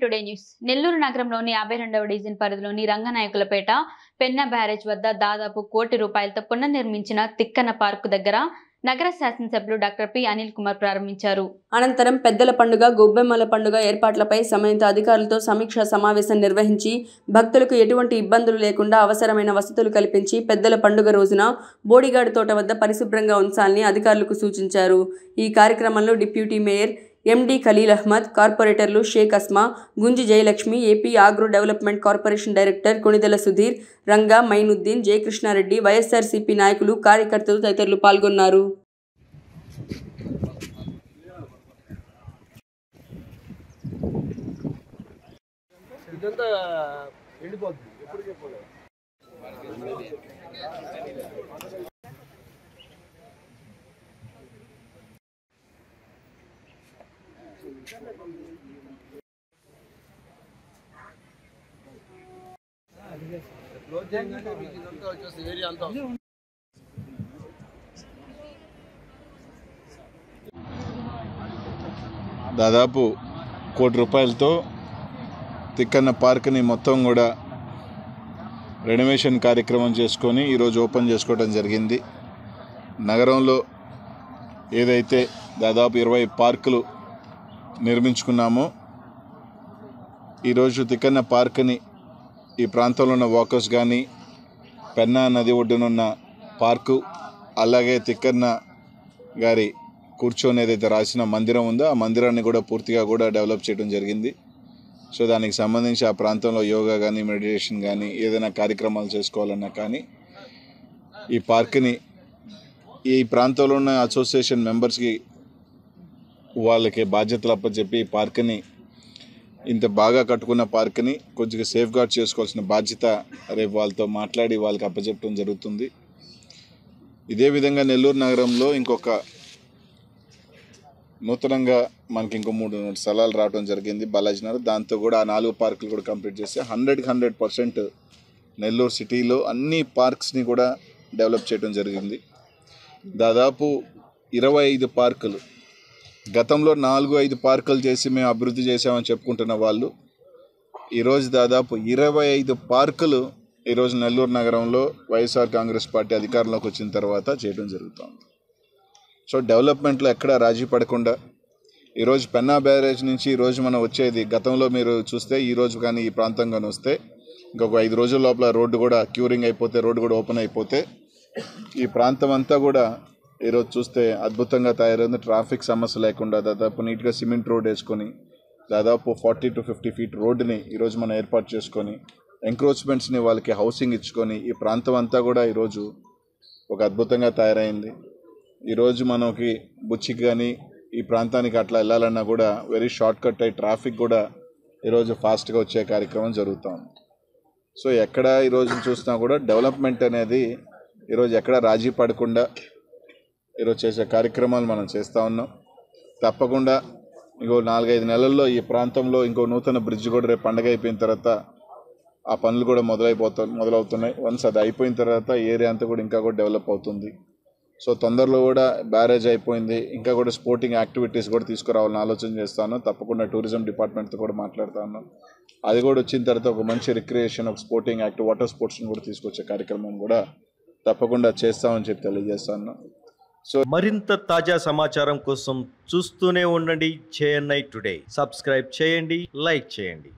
Today news Nellore నగరంలోని యాభై రెండవ డివిజన్ పరిధిలోని రంగనాయకులపేట పెన్నా బ్యారేజ్ వద్ద దాదాపు కోటి రూపాయలతో పునర్నిర్మించిన తిక్కన పార్కు దగ్గర నగర శాసనసభ్యులు డాక్టర్ పి అనిల్ కుమార్ ప్రారంభించారు అనంతరం పెద్దల పండుగ గొబ్బెమ్మల పండుగ ఏర్పాట్లపై సంబంధిత అధికారులతో సమీక్షా సమావేశం నిర్వహించి భక్తులకు ఎటువంటి ఇబ్బందులు లేకుండా అవసరమైన వసతులు కల్పించి పెద్దల పండుగ రోజున బోడిగాడ్ తోట వద్ద పరిశుభ్రంగా ఉంచాలని అధికారులకు సూచించారు ఈ కార్యక్రమంలో deputy mayor MD Khaleel Ahmed కార్పొరేటర్లు Sheikh Asma Gunji Jayalakshmi AP agro development corporation director Konidela Sudheer Ranga Mainuddin Jayakrishnareddy YSRCP నాయకులు కార్యకర్తలు తదితరులు పాల్గొన్నారు ఇదంతా ఎండిపోద్ది ఎప్పుడు చెప్పలేదు క్లోజ్ చేయగానే మీకు ఇదంతా వచ్చేస్తుంది ఏరియా అంతా వస్తుంది. దాదాపు కోటి రూపాయలతో తిక్కన్న పార్క్ని మొత్తం కూడా రెనోవేషన్ కార్యక్రమం చేసుకొని ఈరోజు ఓపెన్ చేసుకోవడం జరిగింది నగరంలో ఏదైతే దాదాపు ఇరవై పార్కులు నిర్మించుకున్నామో ఈరోజు తిక్కన్న పార్క్ని ఈ ప్రాంతంలో ఉన్న వాకర్స్ కానీ పెన్నా నది ఒడ్డునున్న పార్కు అలాగే తిక్కన్న గారి కూర్చొని ఏదైతే రాసిన మందిరం ఉందో ఆ మందిరాన్ని కూడా పూర్తిగా కూడా డెవలప్ చేయడం జరిగింది సో దానికి సంబంధించి ఆ ప్రాంతంలో యోగా కానీ మెడిటేషన్ కానీ ఏదైనా కార్యక్రమాలు చేసుకోవాలన్నా కానీ ఈ పార్క్ని ఈ ప్రాంతంలో ఉన్న అసోసియేషన్ మెంబర్స్కి వాళ్ళకి బాధ్యతలు అప్పచెప్పి ఈ పార్క్ని ఇంత బాగా కట్టుకున్న పార్క్ని కొద్దిగా సేఫ్ గార్డ్ చేసుకోవాల్సిన బాధ్యత రేపు వాళ్ళతో మాట్లాడి వాళ్ళకి అప్పచెప్పడం జరుగుతుంది ఇదే విధంగా నెల్లూరు నగరంలో ఇంకొక నూతనంగా మనకి ఇంకో మూడు స్థలాలు రావడం జరిగింది బాలాజీ నగర్ దాంతో కూడా ఆ నాలుగు పార్కులు కూడా కంప్లీట్ చేస్తే హండ్రెడ్కి హండ్రెడ్ పర్సెంట్ నెల్లూరు సిటీలో అన్ని పార్క్స్ని కూడా డెవలప్ చేయడం జరిగింది దాదాపు ఇరవై ఐదు పార్కులు గతంలో నాలుగు ఐదు పార్కులు చేసి మేము అభివృద్ధి చేసామని చెప్పుకుంటున్న వాళ్ళు ఈరోజు దాదాపు ఇరవై ఐదు పార్కులు ఈరోజు నెల్లూరు నగరంలో వైఎస్ఆర్ కాంగ్రెస్ పార్టీ అధికారంలోకి వచ్చిన తర్వాత చేయడం జరుగుతుంది సో డెవలప్మెంట్లో ఎక్కడ రాజీ పడకుండా ఈరోజు పెన్నా బ్యారేజ్ నుంచి ఈరోజు మనం వచ్చేది గతంలో మీరు చూస్తే ఈ రోజు కానీ ఈ ప్రాంతం కానీ వస్తే ఇంకొక ఐదు రోజుల లోపల రోడ్డు కూడా క్యూరింగ్ అయిపోతే రోడ్డు కూడా ఓపెన్ అయిపోతే ఈ ప్రాంతం అంతా కూడా ఈరోజు చూస్తే అద్భుతంగా తయారైంది ట్రాఫిక్ సమస్య లేకుండా దాదాపు నీట్గా సిమెంట్ రోడ్ వేసుకొని దాదాపు ఫార్టీ టు ఫిఫ్టీ ఫీట్ రోడ్డుని ఈరోజు మనం ఏర్పాటు చేసుకొని ఎంక్రోచ్మెంట్స్ని వాళ్ళకి హౌసింగ్ ఇచ్చుకొని ఈ ప్రాంతం అంతా కూడా ఈరోజు ఒక అద్భుతంగా తయారైంది ఈరోజు మనకి బుచ్చికి కానీ ఈ ప్రాంతానికి అట్లా వెళ్ళాలన్నా కూడా వెరీ షార్ట్ కట్ అయ్యి ట్రాఫిక్ కూడా ఈరోజు ఫాస్ట్గా వచ్చే కార్యక్రమం జరుగుతూ ఉంది సో ఎక్కడ ఈరోజు చూసినా కూడా డెవలప్మెంట్ అనేది ఈరోజు ఎక్కడ రాజీ పడకుండా ఈరోజు చేసే కార్యక్రమాలు మనం చేస్తూ ఉన్నాం తప్పకుండా ఇంకో నాలుగైదు నెలల్లో ఈ ప్రాంతంలో ఇంకో నూతన బ్రిడ్జ్ కూడా రేపు పండగ అయిపోయిన తర్వాత ఆ పనులు కూడా మొదలైపోతా మొదలవుతున్నాయి వన్స్ అది అయిపోయిన తర్వాత ఏరియా అంతా కూడా ఇంకా కూడా డెవలప్ అవుతుంది సో తొందరలో కూడా బ్యారేజ్ అయిపోయింది ఇంకా కూడా స్పోర్టింగ్ యాక్టివిటీస్ కూడా తీసుకురావాలని ఆలోచన చేస్తాను తప్పకుండా టూరిజం డిపార్ట్మెంట్తో కూడా మాట్లాడుతాను అది కూడా వచ్చిన తర్వాత ఒక మంచి రిక్రియేషన్ ఒక స్పోర్టింగ్ యాక్ట్ వాటర్ స్పోర్ట్స్ని కూడా తీసుకొచ్చే కార్యక్రమం కూడా తప్పకుండా చేస్తామని చెప్పి తెలియజేస్తాను మరింత తాజా సమాచారం కోసం చూస్తూనే ఉండండి జేఎన్ఐ టుడే సబ్స్క్రైబ్ చేయండి లైక్ చేయండి